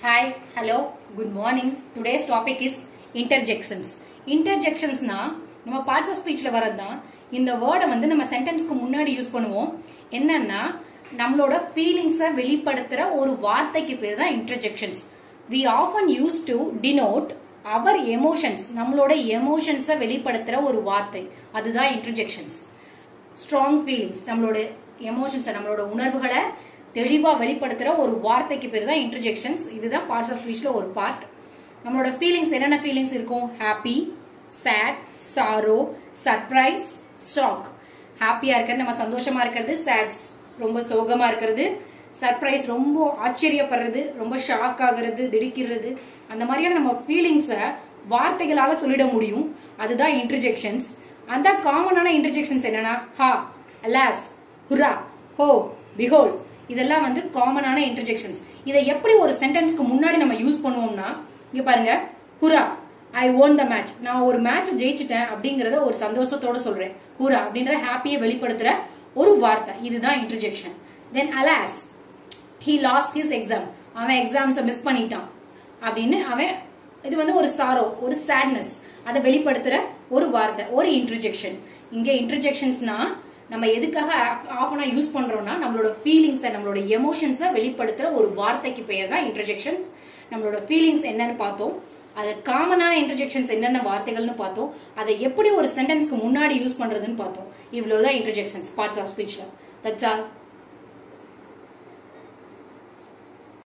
hi hello good morning today's topic is interjections இன்டர்ஜெக்ஷன்ஸ்னா நம்ம parts of ஸ்பீச்ல வரது தான் இந்த வேர்டை வந்து நம்ம சென்டென்ஸ்க்கு முன்னாடி யூஸ் பண்ணுவோம் என்னன்னா நம்மளோட ஃபீலிங்ஸை வெளிப்படுத்துற ஒரு வார்த்தைக்கு பேர் தான் interjections we often use to denote our emotions நம்மளோட எமோஷன்ஸை வெளிப்படுத்துற ஒரு வார்த்தை அதுதான் இன்டர்ஜெக்ஷன்ஸ் ஸ்ட்ராங் ஃபீலிங்ஸ் நம்மளோட எமோஷன்ஸை நம்மளோட உணர்வுகளை தெளிவா வெளிப்படுத்துற ஒரு வார்த்தைக்கு பேர் தான் இன்டர்ஜெக்ஷன்ஸ் இதுதான் பார்ட்ஸ் ஆஃப் ஸ்பீச்ல ஒரு பார்ட் நம்மளோட ஃபீலிங்ஸ் என்னென்ன ஃபீலிங்ஸ் இருக்கும் happy sad sorrow surprise shock ஹாப்பியா இருக்கிறது நம்ம சந்தோஷமா இருக்கிறது சேட் ரொம்ப சோகமா இருக்கிறது சர்ப்ரைஸ் ரொம்ப ஆச்சரியப்படுறது ரொம்ப ஷாக் ஆகுறது திடுக்கிறது அந்த மாதிரியான நம்ம ஃபீலிங்ஸை வார்த்தைகளால சொல்லிட முடியும் அதுதான் இன்டர்ஜெக்ஷன்ஸ் அந்த காமனான இன்டர்ஜெக்ஷன்ஸ் என்னன்னா ஹா அலாஸ் ஹுரா ஹோ பிஹோல் இதெல்லாம் வந்து காமனான இன்டர்ஜெக்ஷன்ஸ் இதை எப்படி ஒரு சென்டென்ஸ்க்கு முன்னாடி நம்ம யூஸ் பண்ணுவோம்னா இங்க பாருங்க hurrah I won the match நான் ஒரு மேட்ச் ஜெயிச்சிட்டேன் அப்படிங்கறத ஒரு சந்தோஷத்தோட சொல்றேன் ஹுரா அப்படின்ற ஹாப்பியை வெளிப்படுத்துற ஒரு வார்த்தை இதுதான் interjection then alas he lost his exam அவன் எக்ஸாம்ஸை மிஸ் பண்ணிட்டான் அப்படின்னு அவன் இது வந்து ஒரு சாரோ ஒரு சேட்னஸ் அதை வெளிப்படுத்துற ஒரு வார்த்தை ஒரு இன்டர்ஜெக்ஷன் இங்க இன்டர்ஜெக்ஷன்ஸ்னா நம்ம எதுக்காக ஆஃபனா யூஸ் பண்றோம்னா நம்மளோட ஃபீலிங்ஸை நம்மளோட எமோஷன்ஸை வெளிப்படுத்துற ஒரு வார்த்தைக்கு பெயர் தான் இன்டர்ஜெக்ஷன்ஸ் நம்மளோட ஃபீலிங்ஸ் என்னன்னு பார்த்தோம் அது காமனான இன்டர்ஜெக்ஷன்ஸ் என்னென்ன வார்த்தைகள்னு பார்த்தோம் அதை எப்படி ஒரு சென்டென்ஸ்க்கு முன்னாடி யூஸ் பண்றதுன்னு பார்த்தோம் இவ்வளவுதான் இன்டர்ஜெக்ஷன்ஸ் பார்ட்ஸ் ஆஃப் ஸ்பீச்ல தட்ஸ் ஆல்